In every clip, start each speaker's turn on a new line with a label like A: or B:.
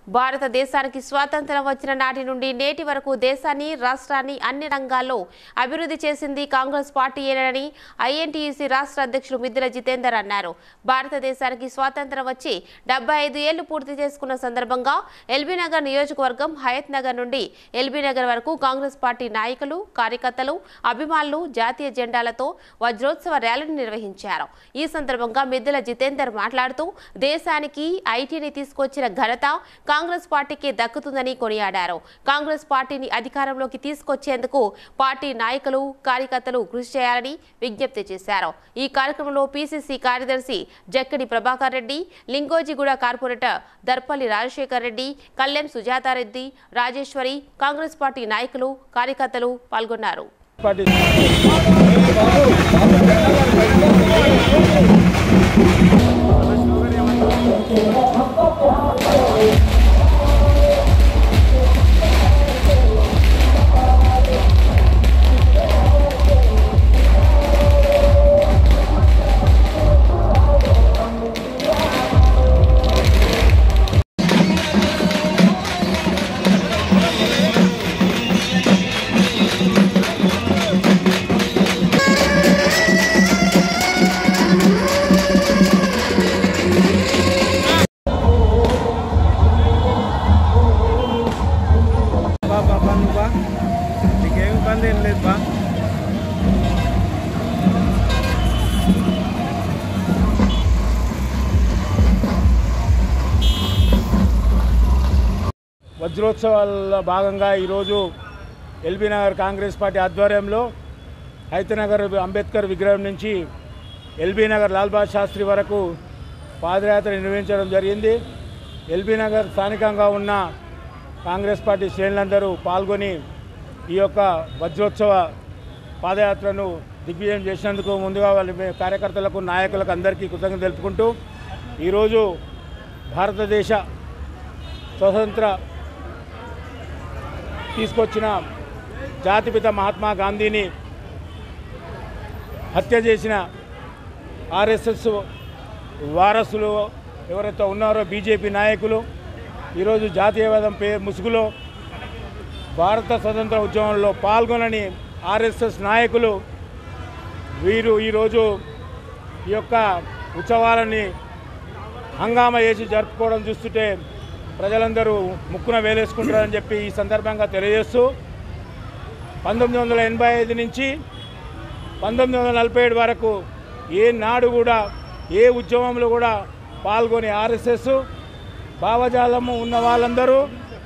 A: భారతదేశానికి స్వాతంత్రం వచ్చిన నాటి నుండి నేటి వరకు దేశాన్ని రాష్ట్రాన్ని అన్ని రంగాల్లో అభివృద్ధి చేసింది కాంగ్రెస్ పార్టీయేనని ఐఎన్టీయూసీ రాష్ట్ర అధ్యక్షులు మిద్దెల జితేందర్ అన్నారు భారతదేశానికి స్వాతంత్రం వచ్చి డెబ్బై ఐదు ఏళ్లు పూర్తి చేసుకున్న సందర్భంగా ఎల్బీ నగర్ నియోజకవర్గం హయత్ నగర్ నుండి ఎల్బీ నగర్ వరకు కాంగ్రెస్ పార్టీ నాయకులు కార్యకర్తలు అభిమానులు జాతీయ జెండాలతో వజ్రోత్సవ ర్యాలీని నిర్వహించారు ఈ సందర్భంగా మిద్దెల జితేందర్ మాట్లాడుతూ దేశానికి ఐటీని తీసుకొచ్చిన ఘనత కాంగ్రెస్ పార్టీకి దక్కుతుందని కొనియాడారు కాంగ్రెస్ పార్టీని అధికారంలోకి తీసుకొచ్చేందుకు పార్టీ నాయకులు కార్యకర్తలు కృషి చేయాలని విజ్ఞప్తి చేశారు ఈ కార్యక్రమంలో పీసీసీ కార్యదర్శి జక్కడి ప్రభాకర్ రెడ్డి లింగోజిగూడ కార్పొరేటర్ దర్పల్లి రాజశేఖర్ రెడ్డి కళ్యాణ్ సుజాతారెడ్డి రాజేశ్వరి కాంగ్రెస్ పార్టీ నాయకులు కార్యకర్తలు పాల్గొన్నారు
B: పార్టీ బా బా బా నువ్వు బా నీకేం ఇబ్బంది ఏం లేదు బా వజ్రోత్సవాల్లో భాగంగా ఈరోజు ఎల్బీ నగర్ కాంగ్రెస్ పార్టీ ఆధ్వర్యంలో హైతనగర్ అంబేద్కర్ విగ్రహం నుంచి ఎల్బీ నగర్ లాల్ బహదూర్ శాస్త్రి వరకు పాదయాత్ర నిర్వహించడం జరిగింది ఎల్బీ నగర్ స్థానికంగా ఉన్న కాంగ్రెస్ పార్టీ శ్రేణులందరూ పాల్గొని ఈ యొక్క వజ్రోత్సవ పాదయాత్రను దిగ్విజయం చేసినందుకు ముందుగా వాళ్ళ మే- కార్యకర్తలకు నాయకులకు అందరికీ కృతజ్ఞత తెలుపుకుంటూ ఈరోజు భారతదేశ స్వతంత్ర తీసుకొచ్చిన జాతిపిత మహాత్మా గాంధీని హత్య చేసిన ఆర్ఎస్ఎస్ వారసులు ఎవరైతే ఉన్నారో బీజేపీ నాయకులు ఈరోజు జాతీయవాదం పే ముసుగులో భారత స్వతంత్ర ఉద్యమంలో పాల్గొనని ఆర్ఎస్ఎస్ నాయకులు వీరు ఈరోజు ఈ యొక్క ఉత్సవాలని హంగామా చేసి జరుపుకోవడం చూస్తుంటే ప్రజలందరూ ముక్కున వేలేసుకుంటారని చెప్పి ఈ సందర్భంగా తెలియజేస్తూ పంతొమ్మిది వందల ఎనభై ఐదు నుంచి పంతొమ్మిది వందల నలభై ఏడు వరకు ఏ నాడు కూడా ఏ ఉద్యమంలో కూడా పాల్గొని ఆర్ఎస్ఎస్ భావజాలము ఉన్న వాళ్ళందరూ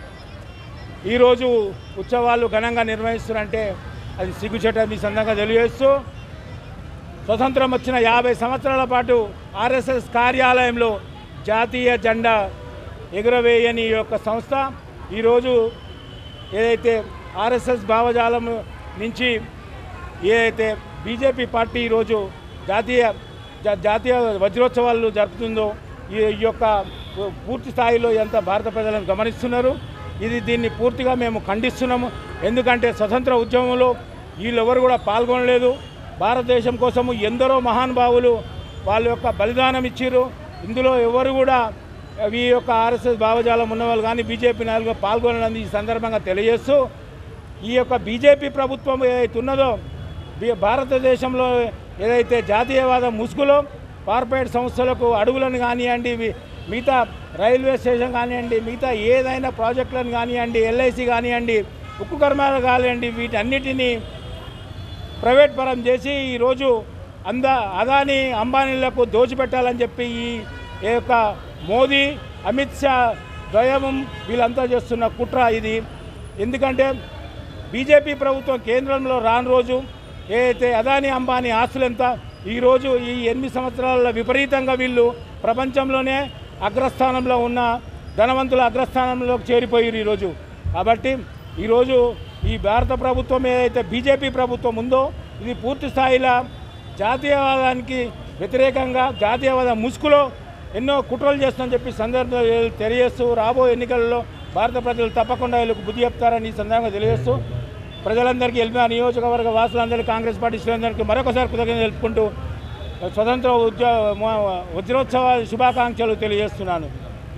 B: ఈరోజు ఉత్సవాలు ఘనంగా నిర్వహిస్తున్నారంటే అది సిగ్గుచేట ఈ సందర్భంగా తెలియజేస్తూ స్వతంత్రం వచ్చిన యాభై సంవత్సరాల పాటు ఆర్ఎస్ఎస్ కార్యాలయంలో జాతీయ జెండా ఎగురవేయని ఈ యొక్క సంస్థ ఈరోజు ఏదైతే ఆర్ఎస్ఎస్ భావజాలం నుంచి ఏదైతే బీజేపీ పార్టీ ఈరోజు జాతీయ జా- జాతీయ వజ్రోత్సవాలు జరుపుతుందో ఈ ఈ యొక్క పూర్తి స్థాయిలో ఎంత భారత ప్రజలను గమనిస్తున్నారు ఇది దీన్ని పూర్తిగా మేము ఖండిస్తున్నాము ఎందుకంటే స్వతంత్ర ఉద్యమంలో వీళ్ళెవరు కూడా పాల్గొనలేదు భారతదేశం కోసము ఎందరో మహానుభావులు వాళ్ళ యొక్క బలిదానం ఇచ్చారు ఇందులో ఎవరు కూడా ఈ యొక్క ఆర్ఎస్ఎస్ భావజాలం ఉన్నవాళ్ళు కానీ బీజేపీ నాయకులు పాల్గొనని ఈ సందర్భంగా తెలియజేస్తూ ఈ యొక్క బీజేపీ ప్రభుత్వం ఏదైతే ఉన్నదో బీ- భారతదేశంలో ఏదైతే జాతీయవాద ముసుగులో కార్పొరేట్ సంస్థలకు అడుగులను కానివ్వండి వి- మిగతా రైల్వే స్టేషన్ కానివ్వండి మిగతా ఏదైనా ప్రాజెక్టులను కానివ్వండి ఎల్ఐసి కానివ్వండి ఉక్కు కర్మాలు కానివ్వండి వీటన్నిటినీ ప్రైవేట్ పరం చేసి ఈరోజు అంద అదాని అంబానీలకు దోచిపెట్టాలని చెప్పి ఈ ఈ యొక్క మోదీ అమిత్ షా ద్వయం వీళ్ళంతా చేస్తున్న కుట్ర ఇది ఎందుకంటే బీజేపీ ప్రభుత్వం కేంద్రంలో రాని రోజు ఏదైతే అదాని అంబానీ ఆస్తులు ఎంత ఈరోజు ఈ ఎనిమిది సంవత్సరాల విపరీతంగా వీళ్ళు ప్రపంచంలోనే అగ్రస్థానంలో ఉన్న ధనవంతుల అగ్రస్థానంలోకి చేరిపోయారు ఈరోజు కాబట్టి ఈరోజు ఈ భారత ప్రభుత్వం ఏదైతే బీజేపీ ప్రభుత్వం ఉందో ఇది పూర్తి స్థాయిలో జాతీయవాదానికి వ్యతిరేకంగా జాతీయవాద ముసుగులో ఎన్నో కుట్రలు చేస్తుందని చెప్పి సందర్భంగా తెలియజేస్తూ రాబోయే ఎన్నికల్లో భారత ప్రజలు తప్పకుండా వీళ్ళకు బుద్ధి చెప్తారని ఈ సందర్భంగా తెలియజేస్తూ ప్రజలందరికీ ఎల్బీ నియోజకవర్గ వాసులందరికీ కాంగ్రెస్ పార్టీ శ్రేణులందరికీ మరొకసారి కృతజ్ఞతలు తెలుపుకుంటూ స్వతంత్ర ఉద్య మ- వజ్రోత్సవ శుభాకాంక్షలు తెలియజేస్తున్నాను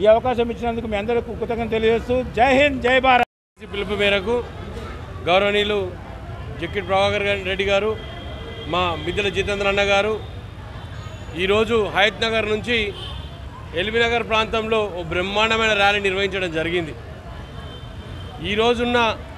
B: ఈ అవకాశం ఇచ్చినందుకు మీ అందరికీ కృతజ్ఞత తెలియజేస్తూ జై హింద్ జై భారత్
C: ఈ పిలుపు మేరకు గౌరవనీయులు జక్కిట్ ప్రభాకర్ గారి రెడ్డి గారు మా మిద్దెల జితేంద్ర అన్న గారు ఈరోజు హయత్ నగర్ నుంచి ఎల్బీ నగర్ ప్రాంతంలో ఓ బ్రహ్మాండమైన ర్యాలీ నిర్వహించడం జరిగింది ఈ రోజున్న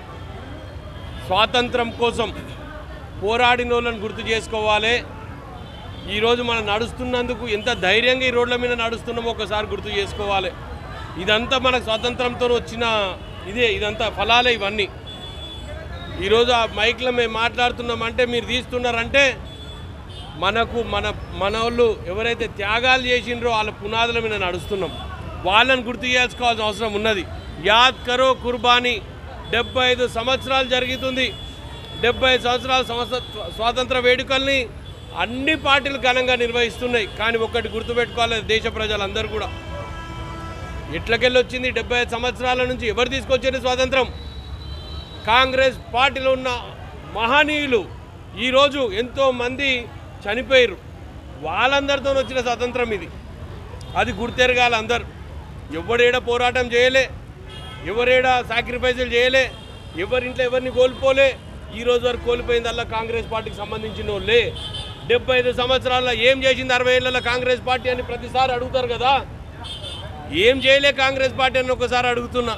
C: స్వాతంత్రం కోసం పోరాడిన వాళ్ళని గుర్తు చేసుకోవాలి ఈరోజు మనం నడుస్తున్నందుకు ఎంత ధైర్యంగా ఈ రోడ్ల మీద నడుస్తున్నామో ఒకసారి గుర్తు చేసుకోవాలి ఇదంతా మనకు స్వాతంత్రంతో వచ్చిన ఇదే ఇదంతా ఫలాలే ఇవన్నీ ఈరోజు ఆ మైక్లో మేము మాట్లాడుతున్నామంటే మీరు తీస్తున్నారంటే మనకు మన మన వాళ్ళు ఎవరైతే త్యాగాలు చేసిండ్రో వాళ్ళ పునాదుల మీద నడుస్తున్నాం వాళ్ళని గుర్తు చేసుకోవాల్సిన అవసరం ఉన్నది యాద్ కరో కుర్బానీ డెబ్బై ఐదు సంవత్సరాలు జరుగుతుంది డెబ్బై ఐదు సంవత్సరాల సంవత్సర స్వాతంత్ర వేడుకల్ని అన్ని పార్టీలు ఘనంగా నిర్వహిస్తున్నాయి కానీ ఒక్కటి గుర్తుపెట్టుకోవాలి దేశ ప్రజలందరూ కూడా ఎట్లకెళ్ళి వచ్చింది డెబ్బై ఐదు సంవత్సరాల నుంచి ఎవరు తీసుకొచ్చారు స్వాతంత్రం కాంగ్రెస్ పార్టీలో ఉన్న మహనీయులు ఈరోజు ఎంతో మంది చనిపోయారు వాళ్ళందరితో వచ్చిన స్వతంత్రం ఇది అది గుర్తెరగాలి అందరు ఎవడేడ పోరాటం చేయలే ఎవరేడ సాక్రిఫైజులు చేయలే ఎవరింట్లో ఎవరిని కోల్పోలే ఈ రోజు వరకు కోల్పోయిందల్లా కాంగ్రెస్ పార్టీకి సంబంధించిన వాళ్ళే డెబ్బై ఐదు సంవత్సరాల్లో ఏం చేసింది అరవై ఏళ్ళలో కాంగ్రెస్ పార్టీ అని ప్రతిసారి అడుగుతారు కదా ఏం చేయలే కాంగ్రెస్ పార్టీ అని ఒకసారి అడుగుతున్నా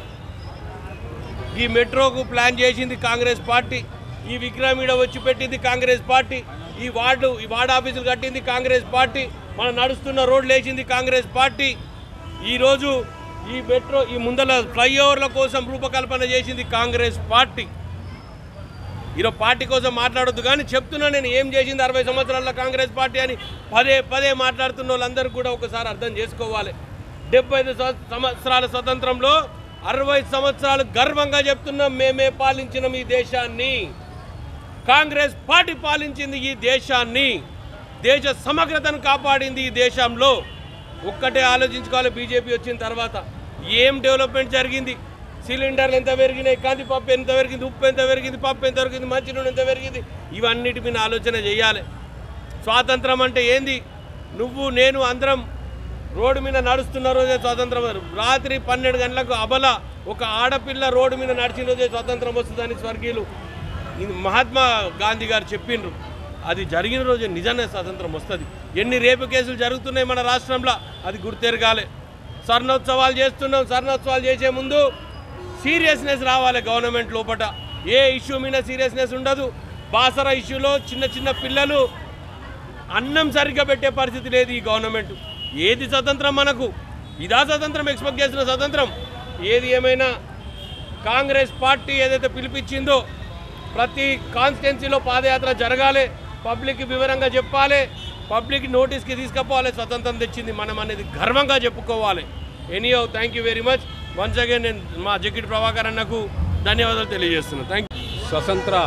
C: ఈ మెట్రోకు ప్లాన్ చేసింది కాంగ్రెస్ పార్టీ ఈ విక్రమ్ ఈడ వచ్చి పెట్టింది కాంగ్రెస్ పార్టీ ఈ వార్డు ఈ వార్డు ఆఫీసులు కట్టింది కాంగ్రెస్ పార్టీ మనం నడుస్తున్న రోడ్లు వేసింది కాంగ్రెస్ పార్టీ ఈరోజు ఈ మెట్రో ఈ ముందల ఫ్లైఓవర్ల కోసం రూపకల్పన చేసింది కాంగ్రెస్ పార్టీ ఈరోజు పార్టీ కోసం మాట్లాడొద్దు కానీ చెప్తున్నా నేను ఏం చేసింది అరవై సంవత్సరాల కాంగ్రెస్ పార్టీ అని పదే పదే మాట్లాడుతున్న వాళ్ళందరూ కూడా ఒకసారి అర్థం చేసుకోవాలి డెబ్బై ఐదు సంవ- సంవత్సరాల స్వతంత్రంలో అరవై సంవత్సరాలు గర్వంగా చెప్తున్నాం మేమే పాలించినాం ఈ దేశాన్ని కాంగ్రెస్ పార్టీ పాలించింది ఈ దేశాన్ని దేశ సమగ్రతను కాపాడింది ఈ దేశంలో ఒక్కటే ఆలోచించుకోవాలి బీజేపీ వచ్చిన తర్వాత ఏం డెవలప్మెంట్ జరిగింది సిలిండర్లు ఎంత పెరిగినాయి కందిపప్పు ఎంత పెరిగింది ఉప్పు ఎంత పెరిగింది పప్పు ఎంత పెరిగింది మంచినూనె ఎంత పెరిగింది ఇవన్నిటి మీద ఆలోచన చేయాలి స్వాతంత్రం అంటే ఏంది నువ్వు నేను అందరం రోడ్డు మీద నడుస్తున్న రోజే స్వాతంత్రం రాత్రి పన్నెండు గంటలకు అబల ఒక ఆడపిల్ల రోడ్డు మీద నడిచిన రోజే స్వాతంత్రం వస్తుందని స్వర్గీయులు ఇది మహాత్మా గాంధీ గారు చెప్పిండ్రు అది జరిగిన రోజు నిజంగా స్వాతంత్రం వస్తుంది ఎన్ని రేపు కేసులు జరుగుతున్నాయి మన రాష్ట్రంలో అది గుర్తెరగాలి స్వర్ణోత్సవాలు చేస్తున్నాం స్వర్ణోత్సవాలు చేసే ముందు సీరియస్నెస్ రావాలి గవర్నమెంట్ లోపట ఏ ఇష్యూ మీద సీరియస్నెస్ ఉండదు బాసర ఇష్యూలో చిన్న చిన్న పిల్లలు అన్నం సరిగ్గా పెట్టే పరిస్థితి లేదు ఈ గవర్నమెంట్ ఏది స్వతంత్రం మనకు ఇదా స్వతంత్రం ఎక్స్పెక్ట్ చేసిన స్వతంత్రం ఏది ఏమైనా కాంగ్రెస్ పార్టీ ఏదైతే పిలిపించిందో ప్రతి కాన్స్టిట్యున్సీలో పాదయాత్ర జరగాలి పబ్లిక్ వివరంగా చెప్పాలి పబ్లిక్ నోటీస్కి తీసుకుపోవాలి స్వతంత్రం తెచ్చింది మనం అనేది గర్వంగా చెప్పుకోవాలి ఎనీయో thank you very much once again నేను మా జకిట్ ప్రభాకర్ అన్నకు ధన్యవాదాలు తెలియజేస్తున్నాను థ్యాంక్
D: స్వతంత్ర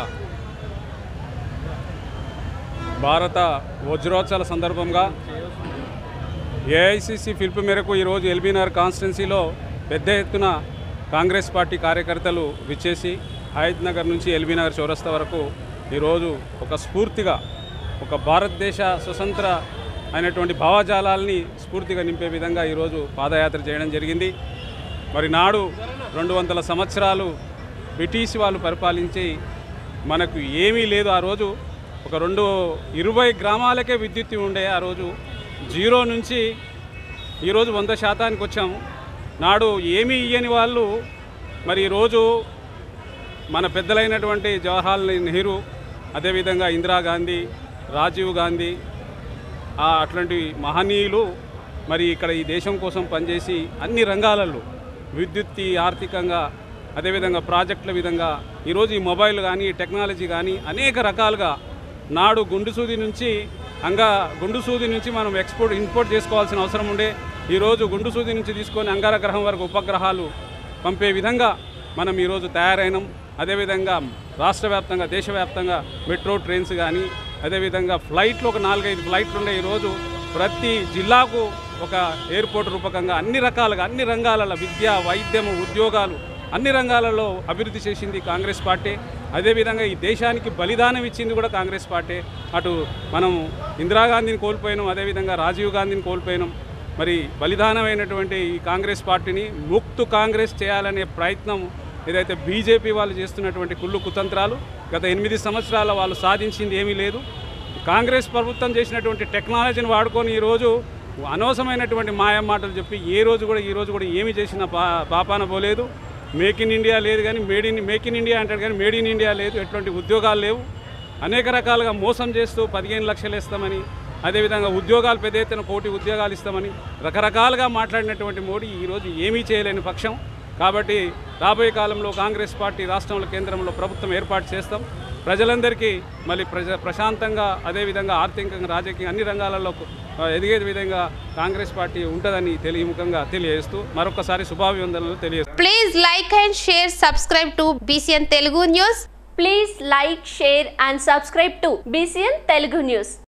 D: భారత వజ్రోత్సవాల సందర్భంగా ఏఐసిసి పిలుపు మేరకు ఈరోజు ఎల్బీనగర్ కాన్స్టిట్యున్సీలో పెద్ద ఎత్తున కాంగ్రెస్ పార్టీ కార్యకర్తలు విచ్చేసి హయత్ నగర్ నుంచి ఎల్బీనగర్ చౌరస్తా వరకు ఈరోజు ఒక స్ఫూర్తిగా ఒక భారతదేశ స్వతంత్ర అయినటువంటి భావజాలాల్ని స్ఫూర్తిగా నింపే విధంగా ఈరోజు పాదయాత్ర చేయడం జరిగింది మరి నాడు రెండు వందల సంవత్సరాలు బ్రిటిష్ వాళ్ళు పరిపాలించి మనకు ఏమీ లేదు ఆ రోజు ఒక రెండు ఇరవై గ్రామాలకే విద్యుత్ ఉండే ఆ రోజు జీరో నుంచి ఈరోజు వంద శాతానికి వచ్చాము నాడు ఏమీ ఇయ్యని వాళ్ళు మరి ఈరోజు మన పెద్దలైనటువంటి జవహర్లాల్ నెహ్రూ అదేవిధంగా ఇందిరాగాంధీ రాజీవ్ గాంధీ ఆ అట్లాంటి మహనీయులు మరి ఇక్కడ ఈ దేశం కోసం పనిచేసి అన్ని రంగాలలో విద్యుత్ ఆర్థికంగా అదేవిధంగా ప్రాజెక్టుల విధంగా ఈరోజు ఈ మొబైల్ కానీ టెక్నాలజీ కానీ అనేక రకాలుగా నాడు గుండు సూది నుంచి అంగా గుండు సూది నుంచి మనం ఎక్స్పోర్ట్ ఇంపోర్ట్ చేసుకోవాల్సిన అవసరం ఉండే ఈరోజు గుండు సూది నుంచి తీసుకొని అంగారగ్రహం వరకు ఉపగ్రహాలు పంపే విధంగా మనం ఈరోజు తయారైనాం అదేవిధంగా రాష్ట్ర వ్యాప్తంగా దేశవ్యాప్తంగా మెట్రో ట్రైన్స్ కానీ అదేవిధంగా ఫ్లైట్లు ఒక నాలుగైదు ఫ్లైట్లు ఉండే ఈరోజు ప్రతి జిల్లాకు ఒక ఎయిర్పోర్ట్ రూపకంగా అన్ని రకాలుగా అన్ని రంగాలలో విద్య వైద్యము ఉద్యోగాలు అన్ని రంగాలలో అభివృద్ధి చేసింది కాంగ్రెస్ పార్టీ అదేవిధంగా ఈ దేశానికి బలిదానం ఇచ్చింది కూడా కాంగ్రెస్ పార్టీ అటు మనం ఇందిరాగాంధీని కోల్పోయినాం అదేవిధంగా రాజీవ్ గాంధీని కోల్పోయినాం మరి బలిదానమైనటువంటి ఈ కాంగ్రెస్ పార్టీని ముక్తు కాంగ్రెస్ చేయాలనే ప్రయత్నం ఏదైతే బీజేపీ వాళ్ళు చేస్తున్నటువంటి కుళ్ళు కుతంత్రాలు గత ఎనిమిది సంవత్సరాల వాళ్ళు సాధించింది ఏమీ లేదు కాంగ్రెస్ ప్రభుత్వం చేసినటువంటి టెక్నాలజీని వాడుకొని ఈరోజు అనవసరమైనటువంటి మాయ మాటలు చెప్పి ఏ రోజు కూడా ఈ రోజు కూడా ఏమి చేసిన పా పాపాన పోలేదు మేక్ ఇన్ ఇండియా లేదు కానీ made in make in India అంటాడు కానీ మేడ్ ఇన్ ఇండియా లేదు ఎటువంటి ఉద్యోగాలు లేవు అనేక రకాలుగా మోసం చేస్తూ పదిహేను లక్షలు ఇస్తామని అదేవిధంగా ఉద్యోగాలు పెద్ద ఎత్తున కోటి ఉద్యోగాలు ఇస్తామని రకరకాలుగా మాట్లాడినటువంటి మోడీ ఈరోజు ఏమీ చేయలేని పక్షం కాబట్టి రాబోయే కాలంలో కాంగ్రెస్ పార్టీ రాష్ట్రంలో కేంద్రంలో ప్రభుత్వం ఏర్పాటు చేస్తాం ప్రజలందరికీ మళ్ళీ ప్రజ ప్రశాంతంగా అదేవిధంగా ఆర్థికంగా రాజకీయ అన్ని రంగాలలో ఆ, ఎదిగే విధంగా కాంగ్రెస్ పార్టీ ఉంటుందని తెలియముఖంగా తెలియజేస్తూ మరొకసారి శుభాభివందనలు తెలియజేస్తాం
A: Please like and share, subscribe to BCN Telugu News.
E: Please like, share and subscribe to BCN Telugu News.